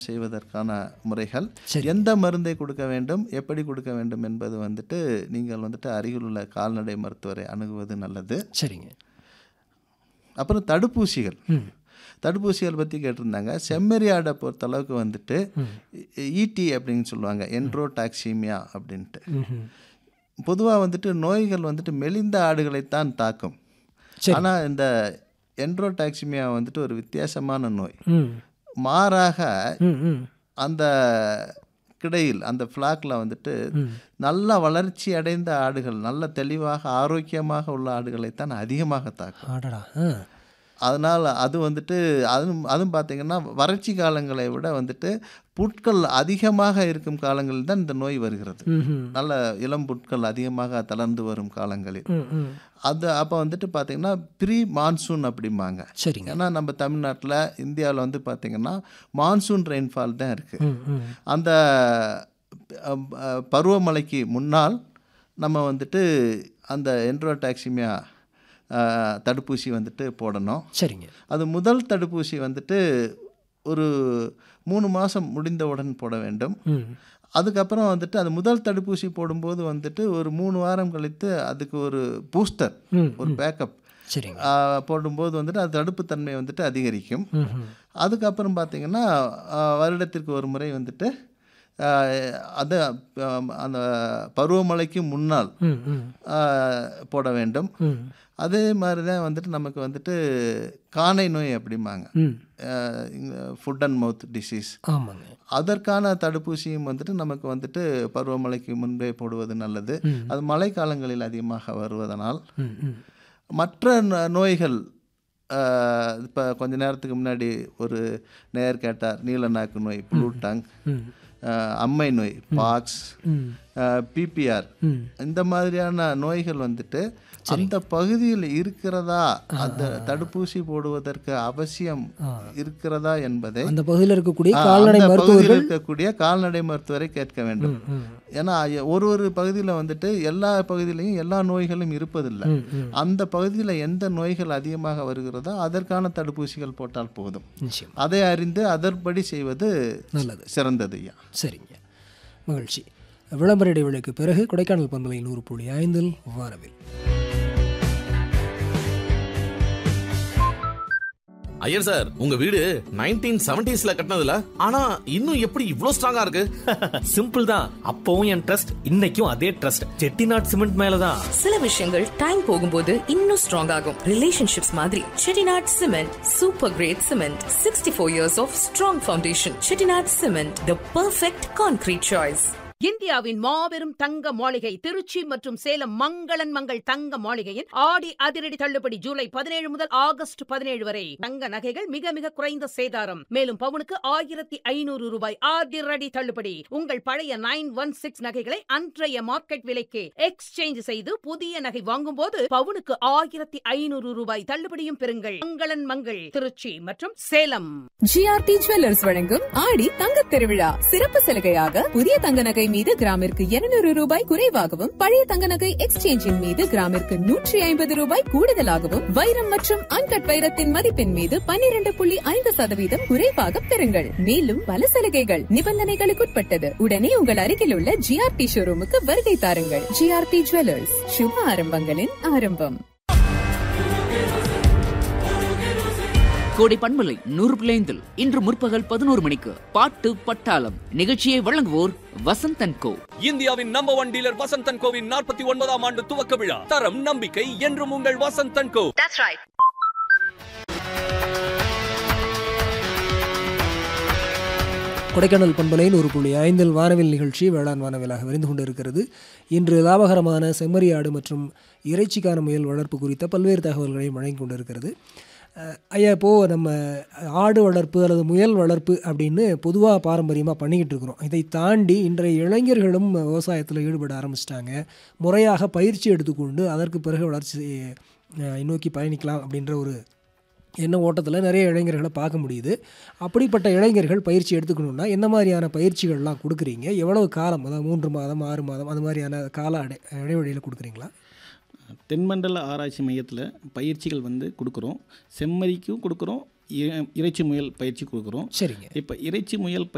செய்வதற்கான முறைகள் சரி. எந்த மருந்தை கொடுக்க வேண்டும் எப்படி கொடுக்க வேண்டும் என்பது வந்துட்டு நீங்கள் வந்துட்டு அருகில் உள்ள கால்நடை மருத்துவரை அணுகுவது நல்லது சரிங்க அப்புறம் தடுப்பூசிகள் தடுப்பூசிகள் பற்றி கேட்டிருந்தாங்க செம்மறி ஆடை பொறுத்தளவுக்கு வந்துட்டு ஈடி அப்படின்னு சொல்லுவாங்க என்ட்ரோடாக்சிமியா அப்படின்ட்டு ம்ஹும். பொதுவாக வந்துட்டு நோய்கள் வந்துட்டு மெலிந்த ஆடுகளைத்தான் தாக்கும் சரி. ஆனால் இந்த என்ட்ரோடாக்சிமியா வந்துட்டு ஒரு வித்தியாசமான நோய் ம் மாறாக ம் ம் அந்த கிடையில் அந்த ஃப்ளாக்ல வந்துட்டு நல்ல வளர்ச்சி அடைந்த ஆடுகள் நல்ல தெளிவாக ஆரோக்கியமாக உள்ள ஆடுகளைத்தான் அதிகமாக தாக்கும் ஆடடா ஆ அதனால் அது வந்துட்டு அதுவும் அதுவும் பார்த்தீங்கன்னா வறட்சி காலங்களை விட வந்துட்டு புட்கள் அதிகமாக இருக்கும் காலங்களில் தான் இந்த நோய் வருகிறது ம்ஹும். நல்ல இளம் புட்கள் அதிகமாக தளர்ந்து வரும் காலங்களில் ம் ம் அது அப்போ வந்துட்டு பார்த்தீங்கன்னா ப்ரீ மான்சூன் அப்படிம்பாங்க சரிங்க ஏன்னா நம்ம தமிழ்நாட்டில் இந்தியாவில் வந்து பார்த்தீங்கன்னா மான்சூன் ரெயின்ஃபால் தான் இருக்குது ம் ம் அந்த அஹ், அஹ், பருவமழைக்கு முன்னால் நம்ம வந்துட்டு அந்த என்ட்ரோடாக்சிமியா தடுப்பூசி வந்துட்டு போடணும் சரிங்க அது முதல் தடுப்பூசி வந்துட்டு ஒரு மூணு மாதம் முடிந்தவுடன் போட வேண்டும் ம் அதுக்கப்புறம் வந்துட்டு அது முதல் தடுப்பூசி போடும்போது வந்துட்டு ஒரு மூணு வாரம் கழித்து அதுக்கு ஒரு பூஸ்டர் ம் ஒரு பேக்கப் சரிங்க போடும்போது வந்துட்டு அது தடுப்புத்தன்மை வந்துட்டு அதிகரிக்கும் ம்ஹும். அதுக்கப்புறம் பார்த்தீங்கன்னா ஆஹ், வருடத்திற்கு ஒரு முறை வந்துட்டு ஆஹ், அது ஆஹ், அந்த பருவமழைக்கு முன்னால் ம் ம் ஆஹ், போட வேண்டும் ம் அதே மாதிரி தான் வந்துட்டு நமக்கு வந்துட்டு காணை நோய் அப்படிம்பாங்க ம் ஃபுட் அண்ட் மவுத் டிசீஸ் ஆமாங்க அதற்கான தடுப்பூசியும் வந்துட்டு நமக்கு வந்துட்டு பருவமழைக்கு முன்பே போடுவது நல்லது அது மழைக்காலங்களில் அதிகமாக வருவதனால் ம் ம் மற்ற ந- நோய்கள் இப்போ கொஞ்ச நேரத்துக்கு முன்னாடி ஒரு நேயர் கேட்டார் நீலநாக்கு நோய் ப்ளூ டங் ம் அம்மை நோய் பாக்ஸ் ம் பிபிஆர் ம் இந்த மாதிரியான நோய்கள் வந்துட்டு அந்த பகுதியில் இருக்கிறதா அந்த தடுப்பூசி போடுவதற்கு அவசியம் இருக்கிறதா என்பதை அந்த பகுதியில் இருக்கக்கூடிய ஆ, கால்நடை அந்த மருத்துவர்கள் பகுதியில் இருக்கக்கூடிய கால்நடை மருத்துவரை கேட்க வேண்டும் ம் ஏன்னா ஐய- ஒரு ஒரு பகுதியில் வந்துட்டு எல்லா பகுதியிலையும் எல்லா நோய்களும் இருப்பதில்லை ம் ம் அந்த பகுதியில் எந்த நோய்கள் அதிகமாக வருகிறதோ அதற்கான தடுப்பூசிகள் போட்டால் போதும் நிச்சயம் அதை அறிந்து அதன்படி செய்வது நல்லது சிறந்தது ஐயா சரிங்க மகிழ்ச்சி விளம்பர இடைவெளிக்கு பிறகு கொடைக்கானல் பண்பலை நூறு புள்ளி ஐந்தில் வானவில் ஐயர் சார் உங்க வீடு நைன்டீன் செவன்டிஸ்ல கட்டினதுல ஆனா இன்னும் எப்படி இவ்ளோ ஸ்ட்ராங்கா இருக்கு சிம்பிள் தான் அப்பவும் என் ட்ரஸ்ட் இன்னைக்கும் அதே ட்ரஸ்ட் செட்டிநாட் சிமெண்ட் மேலதான் சில விஷயங்கள் டைம் போகும்போது இன்னும் ஸ்ட்ராங் ஆகும் ரிலேஷன்ஷிப்ஸ் மாதிரி Chettinad cement super grade cement sixty four years of strong foundation Chettinad cement the perfect concrete choice இந்தியாவின் மாபெரும் தங்க மாளிகை திருச்சி மற்றும் சேலம் மங்களன் மங்கள் தங்க மாளிகையின் ஆடி அதிரடி தள்ளுபடி ஜூலை பதினேழு முதல் ஆகஸ்ட் பதினேழு வரை தங்க நகைகள் மிக மிக குறைந்த சேதாரம் மேலும் பவுனுக்கு ஆயிரத்தி ஐநூறு ரூபாய் அதிரடி தள்ளுபடி உங்கள் பழைய நைன் ஒன் சிக்ஸ் நகைகளை அன்றைய மார்க்கெட் விலைக்கு எக்ஸ்சேஞ்ச் செய்து புதிய நகை வாங்கும்போது பவுனுக்கு ஆயிரத்தி ஐநூறு ரூபாய் தள்ளுபடியும் பெறுங்கள் மங்களன் மங்கள் திருச்சி மற்றும் சேலம் ஜிஆர்டி ஜுவல்லர்ஸ் வழங்கும் ஆடி தங்கத் திருவிழா சிறப்பு சலுகையாக புதிய தங்க நகை மீது கிராமிற்கு 200 ரூபாய் குறைவாகவும் பழைய தங்க நகை எக்ஸ்சேஞ்சின் மீது கிராமிற்கு நூற்றி ஐம்பது ரூபாய் கூடுதலாகவும் வைரம் மற்றும் அன்கட் வைரத்தின் மதிப்பின் மீது 12.5% புள்ளி ஐந்து சதவீதம் குறைவாக பெறுங்கள் மேலும் பல சலுகைகள் நிபந்தனைகளுக்குட்பட்டது உடனே உங்கள் அருகில் உள்ள ஜிஆர்டி ஷோரூமுக்கு வருகை தாருங்கள் ஜிஆர்டி ஜுவல்லர்ஸ் சுப ஆரம்பங்களின் ஆரம்பம் கோடை பண்பலை நூறு பிள்ளைந்தில் இன்று முற்பகல் பதினோரு மணிக்கு பாட்டு பட்டாளம் நிகழ்ச்சியை வழங்குவோர் வசந்தன் கோ இந்தியாவின் நம்பர் ஒன் டீலர் வசந்தன் கோவின் நாற்பத்தி ஒன்பதாம் ஆண்டு துவக்க விழா தரம் நம்பிக்கை என்றும் உங்கள் வசந்தன் கோ கொடைக்கானல் பண்பலை நூறு புள்ளி ஐந்தில் வானவில் நிகழ்ச்சி வேளாண் வானவிலாக விரிந்து கொண்டிருக்கிறது இன்று லாபகரமான செம்மறியாடு மற்றும் இறைச்சிக்கான முயல் வளர்ப்பு குறித்த பல்வேறு தகவல்களை வழங்கி கொண்டிருக்கிறது அஹ், ஐயா இப்போது நம்ம ஆடு வளர்ப்பு அல்லது முயல் வளர்ப்பு அப்படின்னு பொதுவாக பாரம்பரியமாக பண்ணிக்கிட்டு இருக்கிறோம் இதை தாண்டி இன்றைய இளைஞர்களும் விவசாயத்தில் ஈடுபட ஆரம்பிச்சிட்டாங்க முறையாக பயிற்சி எடுத்துக்கொண்டு அதற்கு பிறகு வளர்ச்சி அஹ், நோக்கி பயணிக்கலாம் அப்படின்ற ஒரு என்ன ஓட்டத்தில் நிறைய இளைஞர்களை பார்க்க முடியுது அப்படிப்பட்ட இளைஞர்கள் பயிற்சி எடுத்துக்கணுன்னா என்ன மாதிரியான பயிற்சிகள்லாம் கொடுக்குறீங்க எவ்வளவு காலம் அதாவது மூன்று மாதம் ஆறு மாதம் அது மாதிரியான கால அடை இடைவெளியில் கொடுக்குறீங்களா தென்மண்டல ஆராய்ச்சி மையத்தில் பயிற்சிகள் வந்து கொடுக்குறோம் செம்மறிக்கும் கொடுக்குறோம் இ- இறைச்சி முயல் பயிற்சி கொடுக்குறோம் சரிங்க இப்போ இறைச்சி முயல்